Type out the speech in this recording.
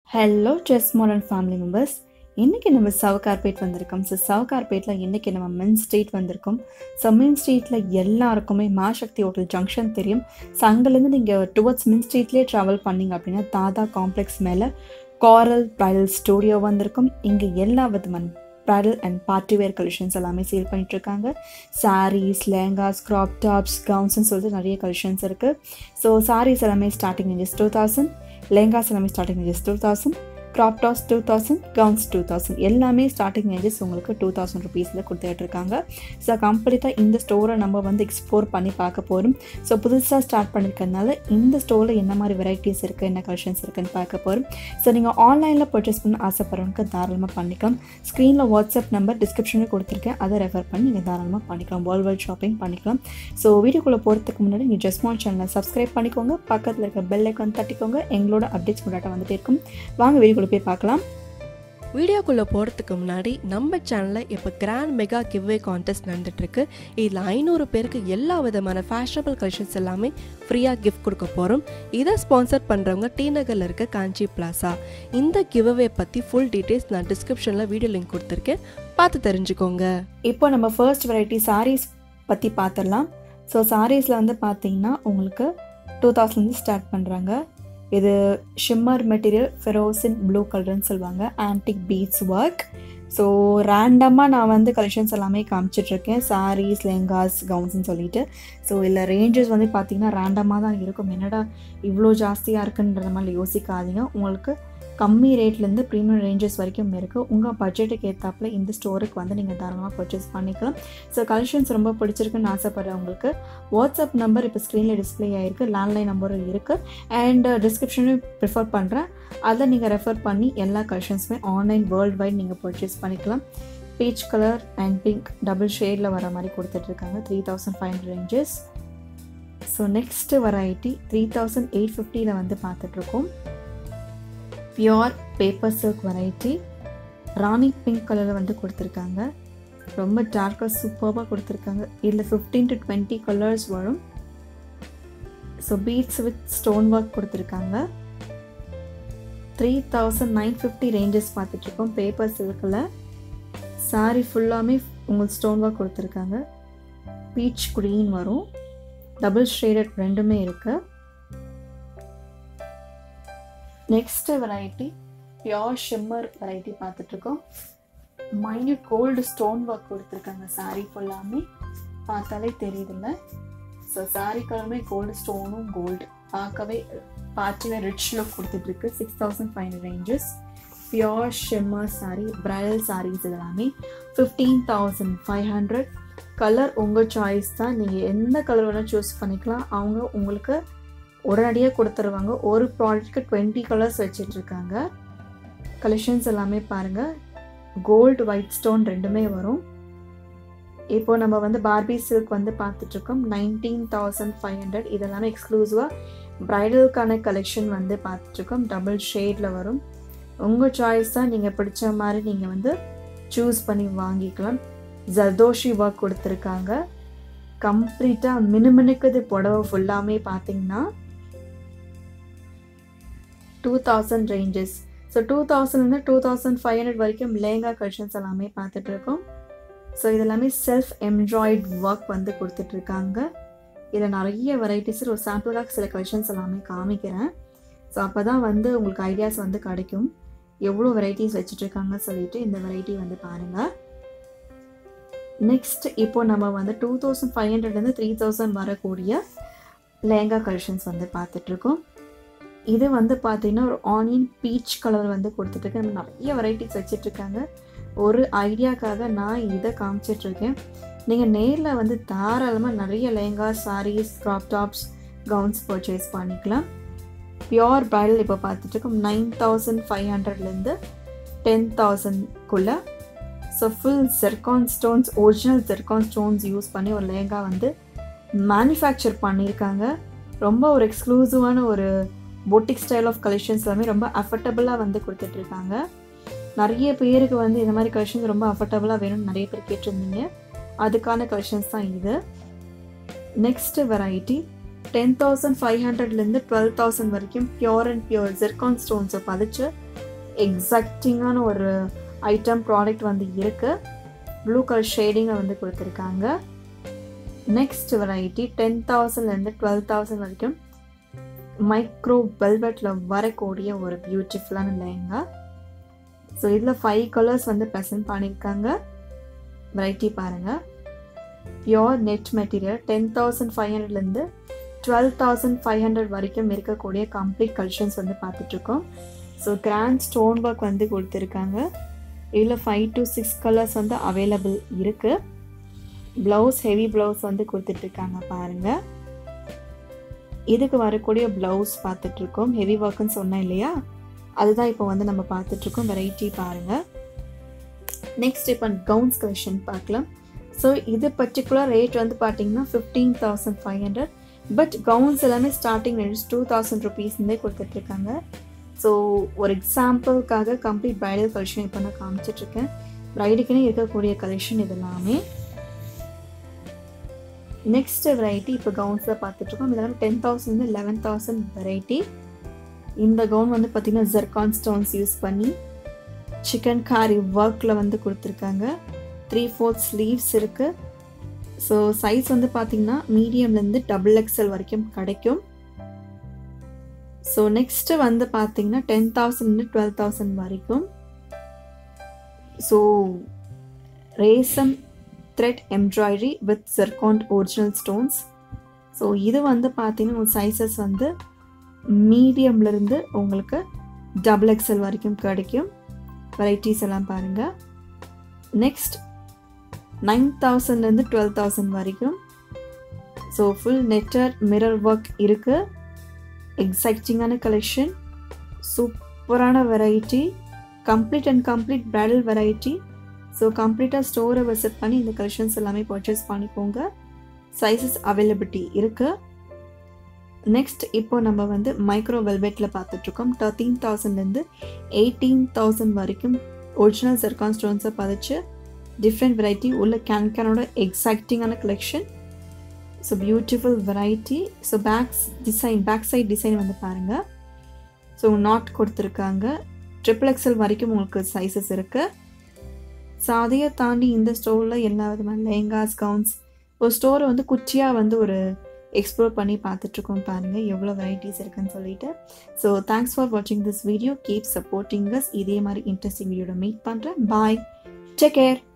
hello செஸ் modern family members இன்றைக்கி நம்ம சவுகார்பேட் வந்திருக்கோம் ஸோ சவுகார்பேட்டில் இன்றைக்கி நம்ம மென் ஸ்ட்ரீட் வந்திருக்கோம் ஸோ மென் ஸ்ட்ரீட்டில் எல்லாருக்குமே மாசக்தி ஹோட்டல் ஜங்ஷன் தெரியும் ஸோ அங்கேருந்து நீங்கள் டுவர்ட்ஸ் மென் ஸ்ட்ரீட்லேயே ட்ராவல் பண்ணீங்க அப்படின்னா தாதா காம்ப்ளெக்ஸ் மேலே காரல் ப்ரைடல் ஸ்டூடியோ வந்திருக்கும் இங்கே எல்லா விதமான bridal and party wear collections எல்லாமே சேல் பண்ணிகிட்ருக்காங்க சாரீஸ் லெஹங்காஸ் க்ராப் டாப்ஸ் கவுன்ஸ்னு சொல்லிட்டு நிறைய கலெக்ஷன்ஸ் இருக்குது ஸோ சாரீஸ் எல்லாமே starting just two thousand lehengas எல்லாமே starting ages two thousand crop tops two thousand gowns two thousand எல்லாமே ஸ்டார்டிங் ஏஜஸ் உங்களுக்கு டூ தௌசண்ட் ருபீஸில் கொடுத்துட்டு இருக்காங்க ஸோ கம்ப்ளீட்டாக இந்த ஸ்டோரை நம்ம வந்து எக்ஸ்ப்ளோர் பண்ணி பார்க்க போகிறோம் ஸோ புதுசாக ஸ்டார்ட் பண்ணியிருக்கறதுனால இந்த ஸ்டோரில் என்ன மாதிரி வெரைட்டிஸ் இருக்குது என்ன கலெக்ஷன்ஸ் இருக்குன்னு பார்க்க போகிறோம் ஸோ நீங்கள் ஆன்லைனில் பர்ச்சேஸ் பண்ண ஆசைப்படுறவங்க தாராளமாக பண்ணிக்கலாம் ஸ்க்ரீனில் வாட்ஸ்அப் நம்பர் டிஸ்கிரிப்ஷனில் கொடுத்துருக்கேன் அதை ரெஃபர் பண்ணி நீங்கள் தாராளமாக பண்ணிக்கலாம் வேர்ல்ட் வைட் ஷாப்பிங் பண்ணிக்கலாம் ஸோ வீடியோக்குள்ளே போகிறதுக்கு முன்னாடி நீங்கள் ஜஸ்மால் சேனலை சப்ஸ்கிரைப் பண்ணிக்கோங்க பக்கத்தில் இருக்க பெல் ஐக்கான் தட்டிக்கோங்க எங்களோட அப்டேட்ஸ் முன்னாடி வந்துட்டே இருக்கும் வாங்க வீடியோக்குள்ளே போய் பார்க்கலாம் வீடியோக்குள்ளே போகிறதுக்கு முன்னாடி நம்ம சேனலில் இப்போ கிராண்ட் மெகா கிவ்வே கான்டெஸ்ட் நடந்துட்டுருக்கு இதில் ஐநூறு பேருக்கு எல்லா விதமான ஃபேஷனபிள் கலெக்ஷன்ஸ் எல்லாமே ஃப்ரீயாக கிஃப்ட் கொடுக்க போகிறோம் இதை ஸ்பான்சர் பண்ணுறவங்க டி நகரில் இருக்க காஞ்சி பிளாசா இந்த கிவ்அவே பற்றி ஃபுல் டீட்டெயில்ஸ் நான் டிஸ்கிரிப்ஷனில் வீடியோ லிங்க் கொடுத்துருக்கேன் பார்த்து தெரிஞ்சுக்கோங்க இப்போ நம்ம ஃபர்ஸ்ட் வெரைட்டி சாரீஸ் பற்றி பார்த்துடலாம் ஸோ சாரீஸில் வந்து பார்த்தீங்கன்னா உங்களுக்கு டூ தௌசண்ட்லேருந்து ஸ்டார்ட் பண்ணுறாங்க இது ஷிம்மர் மெட்டீரியல் ஃபெரோசின் ப்ளூ கலர்னு சொல்லுவாங்க ஆன்டிக் பீட்ஸ் ஒர்க் ஸோ ரேண்டமாக நான் வந்து கலெக்ஷன்ஸ் எல்லாமே காமிச்சிட்ருக்கேன் சாரீஸ் லெஹங்காஸ் கவுன்ஸ்னு சொல்லிட்டு ஸோ இல்லை ரேஞ்சஸ் வந்து பார்த்தீங்கன்னா ரேண்டமாக தான் இருக்கும் என்னடா இவ்வளோ ஜாஸ்தியாக இருக்குன்ற மாதிரி யோசிக்காதீங்க உங்களுக்கு கம்மி ரேட்லேருந்து ப்ரீமியம் ரேஞ்சஸ் வரைக்கும் இருக்குது உங்கள் பட்ஜெட்டுக்கு ஏற்றாப்புல இந்த ஸ்டோருக்கு வந்து நீங்கள் தாராளமாக பர்ச்சேஸ் பண்ணிக்கலாம் ஸோ கலெக்ஷன்ஸ் ரொம்ப பிடிச்சிருக்குன்னு ஆசைப்படுறவங்களுக்கு வாட்ஸ்அப் நம்பர் இப்போ ஸ்க்ரீனில் டிஸ்பிளே ஆகிருக்கு லேண்ட்லைன் நம்பரும் இருக்குது அண்ட் டிஸ்கிரிப்ஷனையும் ப்ரிஃபர் பண்ணுறேன் அதை நீங்கள் ரெஃபர் பண்ணி எல்லா கலெக்ஷன்ஸுமே ஆன்லைன் வேர்ல்டு வைட் நீங்கள் பர்ச்சேஸ் பண்ணிக்கலாம் peach colour and pink double ஷேடில் வர மாதிரி கொடுத்துட்ருக்காங்க three thousand five hundred ranges so next variety three thousand eight ஃபிஃப்டியில் வந்து பார்த்துட்ருக்கோம் pure paper silk variety Rani pink கலரில் வந்து கொடுத்துருக்காங்க ரொம்ப டார்க்காக சூப்பராக கொடுத்துருக்காங்க இதில் ஃபிஃப்டீன் டு டுவெண்ட்டி கலர்ஸ் வரும் so beads with stone work கொடுத்துருக்காங்க three thousand nine fifty ranges பார்த்துட்ருக்கோம் பேப்பர் சில்கில் சாரீ ஃபுல்லாமே உங்களுக்கு ஸ்டோன் ஒர்க் கொடுத்துருக்காங்க பீச் க்ரீன் வரும் டபுள் ஷேடட் ரெண்டுமே இருக்குது next variety pure shimmer variety பார்த்துட்ருக்கோம் மைன்யூட் கோல்டு ஸ்டோன் ஒர்க் கொடுத்துருக்காங்க சாரீ ஃபுல்லாமே பார்த்தாலே தெரியுதுல்ல ஸோ சாரீ கலருமே கோல்டு ஸ்டோனும் கோல்டு பார்க்கவே பார்ட்டிவே ரிச் லுக் கொடுத்துட்ருக்கு six thousand five hundred ranges pure shimmer sari bridal saris இதெல்லாமே fifteen thousand five hundred colour உங்கள் சாய்ஸ் தான் நீங்கள் எந்த கலர் வேணால் சூஸ் பண்ணிக்கலாம் அவங்க உங்களுக்கு உடனடியாக கொடுத்துருவாங்க ஒரு ப்ராடக்ட்க்கு டுவெண்ட்டி கலர்ஸ் வச்சிட்ருக்காங்க கலெக்ஷன்ஸ் எல்லாமே பாருங்கள் கோல்டு ஒயிட் ஸ்டோன் ரெண்டுமே வரும் இப்போ நம்ம வந்து பார்பி சில்க் வந்து பார்த்துட்ருக்கோம் நைன்டீன் தௌசண்ட் ஃபைவ் ஹண்ட்ரட் இதெல்லாமே எக்ஸ்க்ளூசிவாக ப்ரைடலுக்கான கலெக்ஷன் வந்து பார்த்துட்ருக்கோம் டபுள் ஷேடில் வரும் உங்கள் சாய்ஸ் தான் நீங்கள் பிடிச்ச மாதிரி நீங்கள் வந்து சூஸ் பண்ணி வாங்கிக்கலாம் ஜர்தோஷி ஒர்க் கொடுத்துருக்காங்க கம்ப்ளீட்டாக மினுமினுக்குது புடவை ஃபுல்லாமே பார்த்தீங்கன்னா two thousand ranges so two தௌசண்ட்லேருந்து டூ தௌசண்ட் ஃபைவ் ஹண்ட்ரட் வரைக்கும் லேங்கா கலெக்ஷன்ஸ் எல்லாமே பார்த்துட்டு இருக்கோம் ஸோ இது எல்லாமே செல்ஃப் எம்ப்ராய்ட் ஒர்க் வந்து கொடுத்துட்ருக்காங்க இதில் நிறைய வெரைட்டிஸ் ஒரு சாம்பிளுக்காக சில கலெக்ஷன்ஸ் எல்லாமே காமிக்கிறேன் ஸோ அப்போ தான் வந்து உங்களுக்கு ஐடியாஸ் வந்து கிடைக்கும் எவ்வளோ வெரைட்டிஸ் வச்சுட்ருக்காங்க சொல்லிட்டு இந்த வெரைட்டி வந்து பாருங்கள் நெக்ஸ்ட் இப்போ நம்ம வந்து டூ தௌசண்ட் ஃபைவ் ஹண்ட்ரட்லேருந்து த்ரீ தௌசண்ட் வரக்கூடிய லேங்கா கலெக்ஷன்ஸ் வந்து பார்த்துட்ருக்கோம் இது வந்து பார்த்தீங்கன்னா ஒரு ஆனியன் பீச் கலர் வந்து கொடுத்துட்ருக்கு நம்ம நிறைய வெரைட்டிஸ் வச்சிட்ருக்காங்க ஒரு ஐடியாக்காக நான் இதை காமிச்சிட்ருக்கேன் நீங்கள் நேரில் வந்து தாராளமாக நிறைய lehenga saris crop tops gowns purchase பண்ணிக்கலாம் பியோர் ப்ரைடல் இப்போ பார்த்துட்ருக்கோம் நைன் தௌசண்ட் ஃபைவ் ஹண்ட்ரட்லேருந்து டென் தௌசண்ட்குள்ளே so full zircon stones original zircon stones use பண்ணி ஒரு லேங்கா வந்து மேனுஃபேக்சர் பண்ணியிருக்காங்க ரொம்ப ஒரு எக்ஸ்க்ளூசிவான ஒரு பொட்டிக் ஸ்டைல் ஆஃப் கலெக்ஷன்ஸ் எல்லாமே ரொம்ப அஃபர்டபுளாக வந்து கொடுத்துட்ருக்காங்க நிறைய பேருக்கு வந்து இந்த மாதிரி கலெக்ஷன்ஸ் ரொம்ப அஃபர்டபுளாக வேணும்னு நிறைய பேர் கேட்டிருந்தீங்க அதுக்கான கலெக்ஷன்ஸ் தான் இது next variety ten thousand five ஹண்ட்ரட்லேருந்து டுவெல் தௌசண்ட் வரைக்கும் பியோர் அண்ட் பியோர் ஜெர்கான் ஸ்டோன்ஸை பதிச்சு எக்ஸாக்டிங்கான ஒரு ஐட்டம் ப்ராடக்ட் வந்து இருக்குது ப்ளூ கலர் ஷேடிங்கை வந்து கொடுத்துருக்காங்க நெக்ஸ்ட் வெரைட்டி டென் தௌசண்ட்லேருந்து டுவெல் தௌசண்ட் வரைக்கும் மைக்ரோ வெல்வெட்டில் வரக்கூடிய ஒரு பியூட்டிஃபுல்லான லெஹங்கா ஸோ இதில் ஃபைவ் கலர்ஸ் வந்து ப்ரெசென்ட் பண்ணியிருக்காங்க வெரைட்டி பாருங்கள் pure net material ten thousand five ஹண்ட்ரட்லேருந்து டுவெல் தௌசண்ட் ஃபைவ் ஹண்ட்ரட் வரைக்கும் இருக்கக்கூடிய கம்ப்ளீட் கலெக்ஷன்ஸ் வந்து பார்த்துட்ருக்கோம் ஸோ கிராண்ட் ஸ்டோன் ஒர்க் வந்து கொடுத்துருக்காங்க இதில் ஃபைவ் டு சிக்ஸ் கலர்ஸ் வந்து அவைலபிள் இருக்குது ப்ளவுஸ் ஹெவி ப்ளவுஸ் வந்து கொடுத்துட்ருக்காங்க பாருங்கள் இதுக்கு வரக்கூடிய ப்ளவுஸ் பார்த்துட்ருக்கோம் ஹெவி ஒர்க்குன்னு சொன்னேன் இல்லையா அதுதான் இப்போ வந்து நம்ம பார்த்துட்ருக்கோம் வெரைட்டி பாருங்கள் நெக்ஸ்ட் இப்போ கவுன்ஸ் கலெக்ஷன் பார்க்கலாம் ஸோ இது பர்டிகுலர் ரேட் வந்து பார்த்தீங்கன்னா fifteen thousand five hundred but gowns எல்லாமே ஸ்டார்டிங் ரேஞ்ச் டூ தௌசண்ட் ருபீஸ்லேருந்தே கொடுத்துட்ருக்காங்க ஸோ ஒரு எக்ஸாம்பிளுக்காக கம்ப்ளீட் ப்ரைடல் கலெக்ஷன் இப்போ நான் காமிச்சிட்ருக்கேன் ப்ரைடுக்குன்னு இருக்கக்கூடிய கலெக்ஷன் இது எல்லாமே நெக்ஸ்ட் வெரைட்டி இப்போ கவுன்ஸில் பார்த்துட்ருக்கோம் இதெல்லாம் ten thousand eleven thousand variety இந்த கவுன் வந்து பார்த்திங்கன்னா ஜெர்கான் ஸ்டோன்ஸ் யூஸ் பண்ணி சிக்கன் காரி ஒர்க்கில் வந்து கொடுத்துருக்காங்க த்ரீ ஃபோர்த் ஸ்லீவ்ஸ் இருக்குது ஸோ சைஸ் வந்து பார்த்திங்கன்னா மீடியம்லேருந்து டபுள் எக்ஸல் வரைக்கும் கிடைக்கும் ஸோ நெக்ஸ்ட்டு வந்து பார்த்தீங்கன்னா டென் தௌசண்ட் டுவெல் தௌசண்ட் வரைக்கும் so resham thread embroidery with zircon original stones so இது வந்து பார்த்தீங்கன்னா சைஸஸ் வந்து மீடியம்லேருந்து உங்களுக்கு டபுள் எக்ஸல் வரைக்கும் கிடைக்கும் வெரைட்டிஸ் எல்லாம் பாருங்கள் நெக்ஸ்ட் நைன் தௌசண்ட்லேருந்து டுவெல் தௌசண்ட் வரைக்கும் ஸோ ஃபுல் நெட்டர் மிரர் ஒர்க் இருக்குது எக்ஸைட்டிங்கான கலெக்ஷன் சூப்பரான variety complete and complete bridal variety so கம்ப்ளீட்டாக ஸ்டோரை விசிட் பண்ணி இந்த கலெக்ஷன்ஸ் எல்லாமே பர்ச்சேஸ் பண்ணிக்கோங்க சைஸஸ் அவைலபிலிட்டி இருக்குது நெக்ஸ்ட் இப்போ நம்ம வந்து மைக்ரோ வெல்வெட்டில் பார்த்துட்ருக்கோம் தேர்ட்டீன் தௌசண்ட்லேருந்து எயிட்டீன் தௌசண்ட் வரைக்கும் ஒரிஜினல் ஜெர்கான் ஸ்டோன்ஸை பதிச்சு டிஃப்ரெண்ட் வெரைட்டி உள்ள கேன் கேனோட எக்ஸைட்டிங்கான collection so beautiful variety so backs design back side design வந்து பாருங்கள் ஸோ நாட் கொடுத்துருக்காங்க ட்ரிபிள் எக்ஸல் வரைக்கும் உங்களுக்கு சைஸஸ் இருக்குது ஸோ அதையே தாண்டி இந்த ஸ்டோரில் எல்லா விதமான லெஹங்காஸ் கவுன்ஸ் ஒரு ஸ்டோரை வந்து குச்சியாக வந்து ஒரு எக்ஸ்ப்ளோர் பண்ணி பார்த்துட்ருக்கோம் பாருங்கள் எவ்வளோ வெரைட்டிஸ் இருக்குன்னு சொல்லிட்டு ஸோ தேங்க்ஸ் ஃபார் வாட்சிங் this video keep supporting us இதே மாதிரி இன்ட்ரெஸ்டிங் வீடியோட மீட் பண்ணுறேன் பாய் டேக் கேர்